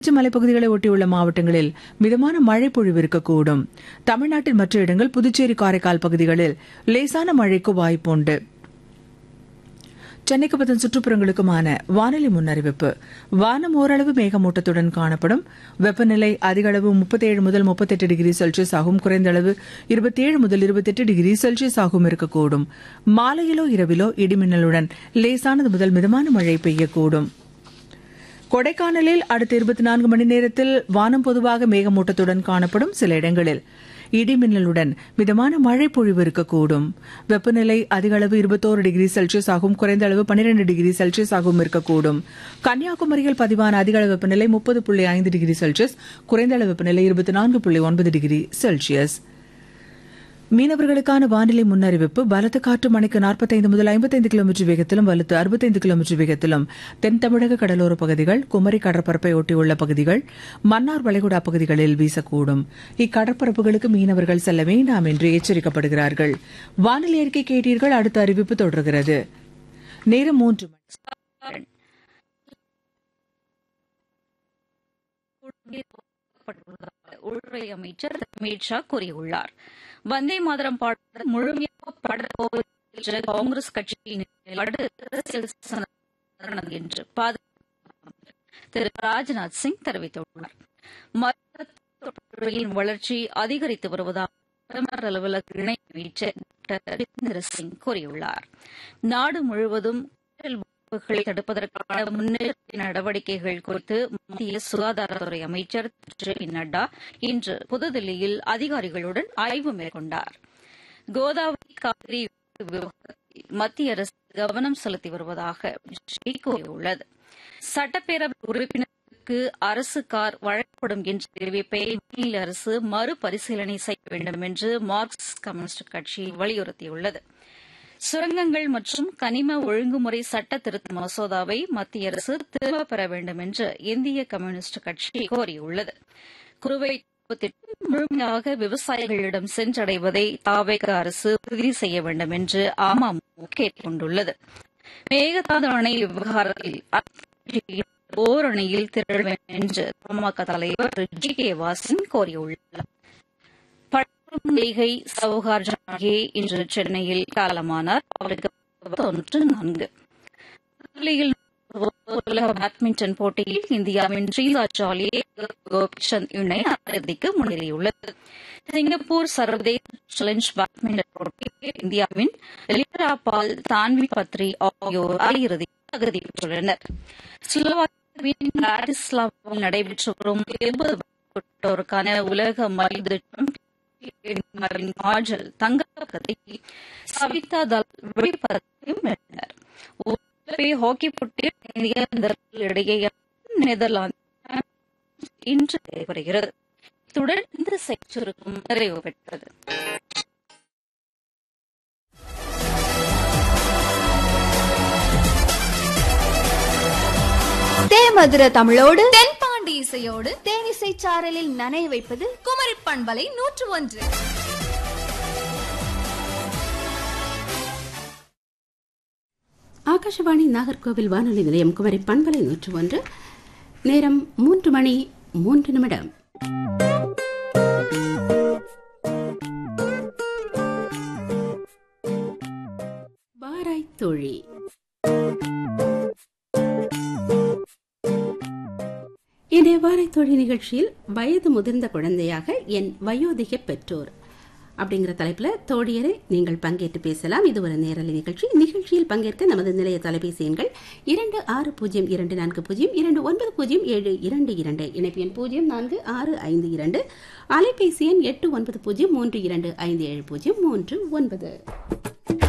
தொடர்ச்சி மலைப்பகுதிகளை ஒட்டியுள்ள மாவட்டங்களில் மிதமான மழை பொழிவு இருக்கக்கூடும் தமிழ்நாட்டின் மற்ற இடங்கள் புதுச்சேரி காரைக்கால் பகுதிகளில் லேசான மழைக்கு வாய்ப்புண்டு சென்னைக்கு பத்தன் சுற்றுப்புறங்களுக்குமான வானிலை முன்னறிவிப்பு வானம் ஓரளவு மேகமூட்டத்துடன் காணப்படும் வெப்பநிலை அதிக அளவு முப்பத்தேழு முதல் முப்பத்தெட்டு டிகிரி செல்சியஸ் ஆகும் குறைந்த அளவு இருபத்தேழு முதல் இருபத்தெட்டு டிகிரி செல்சியஸ் ஆகும் இருக்கக்கூடும் மாலையிலோ இரவிலோ இடிமின்னலுடன் லேசானது முதல் மிதமான மழை பெய்யக்கூடும் கொடைக்கானலில் அடுத்த இருபத்தி நான்கு மணி நேரத்தில் வானம் பொதுவாக மேகமூட்டத்துடன் காணப்படும் சில இடங்களில் இடிமின்னலுடன் மிதமான மழை பொழிவு இருக்கக்கூடும் வெப்பநிலை அதிக அளவு இருபத்தோரு டிகிரி செல்சியஸ் ஆகும் குறைந்த அளவு பன்னிரண்டு டிகிரி செல்சியஸ் ஆகும் இருக்கக்கூடும் கன்னியாகுமரியில் பதிவான அதிக அளவு வெப்பநிலை முப்பது புள்ளி ஐந்து டிகிரி செல்சியஸ் குறைந்த அளவு வெப்பநிலை இருபத்தி நான்கு புள்ளி ஒன்பது டிகிரி செல்சியஸ் மீனவர்களுக்கான வானிலை முன்னறிவிப்பு பலத்த காற்று மணிக்கு நாற்பத்தைந்து முதல் ஐம்பத்தைந்து கிலோமீட்டர் வேகத்திலும் வலுத்து அறுபத்தைந்து கிலோமீட்டர் வேகத்திலும் தென் தமிழக கடலோர பகுதிகள் குமரி கடற்பரப்பை ஒட்டியுள்ள பகுதிகள் மன்னார் வளைகுடா பகுதிகளில் வீசக்கூடும் இக்கடற்பரப்புகளுக்கு மீனவர்கள் செல்ல வேண்டாம் என்று எச்சரிக்கப்படுகிறார்கள் வானிலை அறிக்கை கேட்டீர்கள் அடுத்த அறிவிப்பு தொடர்கிறது நேரம் மூன்று மணி உள்துறை அமைச்சர் அமித் ஷா கூறியுள்ளார் வந்தே மாதரம் பாடல் முழுமையாக பாடப்போவதில் காங்கிரஸ் கட்சியின் நிலைப்பாடு அரசியல் சாசனம் என்று பாதுகாப்பு திரு ராஜ்நாத் சிங் தெரிவித்துள்ளார் மருத்துவத்துறையின் வளர்ச்சி அதிகரித்து வருவதாக பிரதமர் அலுவலக இணை அமைச்சர் டாக்டர் ஜிதேந்திர சிங் கூறியுள்ளார் நாடு முழுவதும் விபத்துகளை தடுப்பதற்கான முன்னெச்சரிக்கை நடவடிக்கைகள் குறித்து மத்திய சுகாதாரத்துறை அமைச்சர் ஜே பி நட்டா இன்று புதுதில்லியில் அதிகாரிகளுடன் ஆய்வு மேற்கொண்டார் கோதாவரி காவிரி விவகாரத்தில் மத்திய அரசு கவனம் செலுத்தி வருவதாக ஸ்ரீ கூறியுள்ளது சட்டப்பேரவை உறுப்பினருக்கு அரசு கார் வழங்கப்படும் என்ற தெரிவிப்பை மாநில அரசு மறுபரிசீலனை செய்ய வேண்டும் என்று மார்க்சிஸ்ட் கம்யூனிஸ்ட் கட்சி வலியுறுத்தியுள்ளது சுரங்கங்கள் மற்றும் கனிம ஒழுங்குமுறை சட்ட திருத்த மசோதாவை மத்திய அரசு திரும்பப் பெற வேண்டும் என்று இந்திய கம்யூனிஸ்ட் கட்சி கோரியுள்ளது குறுவை திட்டம் முழுமையாக விவசாயிகளிடம் சென்றடைவதை தாவேக அரசு உறுதி செய்ய வேண்டும் என்று அமமுக கேட்டுக் கொண்டுள்ளது மேகதாது அணை விவகாரத்தில் ஓரணியில் திரள வேண்டும் என்று பாமக தலைவர் ஜி கே வாசன் கோரியுள்ளார் நடிகை சவுகார் ஜானகி இன்று சென்னையில் காலமானார் அவருக்கு தொன்னூற்று நான்கு தில்லியில் உலக பேட்மிண்டன் போட்டியில் இந்தியாவின் ஸ்ரீலா ஜாலி கோபிச்சந்த் இணை அரையிறுதிக்கு முன்னேறியுள்ளது சிங்கப்பூர் சர்வதேச சேலஞ்ச் பேட்மிண்டன் போட்டியில் இந்தியாவின் லிரா பால் தான்வி பத்ரி ஆகியோர் அரையிறுதிக்கு தகுதி பெற்றுள்ளனர் ஸ்லோவாக்கியாவின் பிராட்டிஸ்லாவில் நடைபெற்று வரும் இருபது வயதுக்குட்பட்டோருக்கான உலக மல்யுத்த சாம்பியன் காஜல் தங்கப்பதத்தை சவிதா தல் வெளிப்பதத்தையும் வென்றனர் ஹாக்கி போட்டியில் இந்திய இடையே நெதர்லாந்து இன்று நடைபெறுகிறது இத்துடன் இந்த செய்திருக்கும் நிறைவு பெற்றது தேமதுர தமிழோடு தென்பாண்டி இசையோடு தேனிசை சாரலில் நனைய வைப்பது குமரி பண்பலை நூற்று ஒன்று ஆகாஷவாணி நாகர்கோவில் வானொலி நிலையம் குமரி பண்பலை நூற்று ஒன்று நேரம் மூன்று மணி மூன்று நிமிடம் வாராய் தோழி இன்றைய வாராய் தோழி நிகழ்ச்சியில் வயது முதிர்ந்த குழந்தையாக என் வயோதிக பெற்றோர் அப்படிங்கிற தலைப்பில் தோழியரை நீங்கள் பங்கேற்று பேசலாம் இது ஒரு நேரலை நிகழ்ச்சி நிகழ்ச்சியில் பங்கேற்க நமது நிலைய தொலைபேசி எண்கள் இரண்டு ஆறு பூஜ்ஜியம் இரண்டு நான்கு பூஜ்ஜியம் இரண்டு ஒன்பது பூஜ்ஜியம் ஏழு இரண்டு இரண்டு இணைப்பு எண் பூஜ்ஜியம் நான்கு ஆறு ஐந்து இரண்டு அலைபேசி எண் எட்டு ஒன்பது பூஜ்ஜியம் மூன்று இரண்டு ஐந்து ஏழு பூஜ்ஜியம் மூன்று ஒன்பது